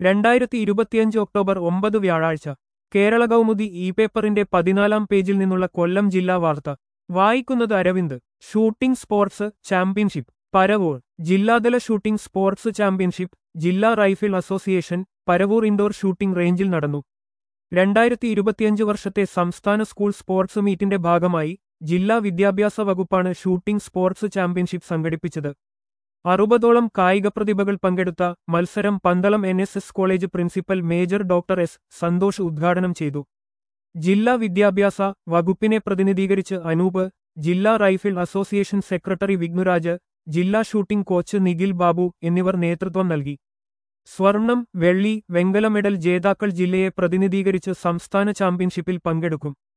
രണ്ടായിരത്തി ഇരുപത്തിയഞ്ച് ഒക്ടോബർ ഒമ്പത് വ്യാഴാഴ്ച കേരള കൗമുദി ഇ പേപ്പറിന്റെ പതിനാലാം പേജിൽ നിന്നുള്ള കൊല്ലം ജില്ലാ വാർത്ത വായിക്കുന്നത് Aravind shooting sports championship Paravur ജില്ലാതല ഷൂട്ടിംഗ് സ്പോർട്സ് ചാമ്പ്യൻഷിപ്പ് ജില്ലാ rifle association Paravur indoor shooting റേഞ്ചിൽ നടന്നു രണ്ടായിരത്തി ഇരുപത്തിയഞ്ച് വർഷത്തെ സംസ്ഥാന സ്കൂൾ സ്പോർട്സ് മീറ്റിന്റെ ഭാഗമായി ജില്ലാ വിദ്യാഭ്യാസ വകുപ്പാണ് ഷൂട്ടിംഗ് സ്പോർട്സ് ചാമ്പ്യൻഷിപ്പ് സംഘടിപ്പിച്ചത് അറുപതോളം കായിക പ്രതിഭകൾ പങ്കെടുത്ത മത്സരം Pandalam N S S college principal major doctor S Santhosh ഉദ്ഘാടനം ചെയ്തു ജില്ലാ വിദ്യാഭ്യാസ വകുപ്പിനെ പ്രതിനിധീകരിച്ച് അനൂപ് ജില്ലാ റൈഫിൾ അസോസിയേഷൻ സെക്രട്ടറി വിഘ്നുരാജ് ജില്ലാ ഷൂട്ടിംഗ് കോച്ച് നിഖിൽ ബാബു എന്നിവർ നേതൃത്വം നൽകി സ്വർണം വെള്ളി വെങ്കല മെഡൽ ജേതാക്കൾ ജില്ലയെ പ്രതിനിധീകരിച്ച് സംസ്ഥാന ചാമ്പ്യൻഷിപ്പിൽ പങ്കെടുക്കും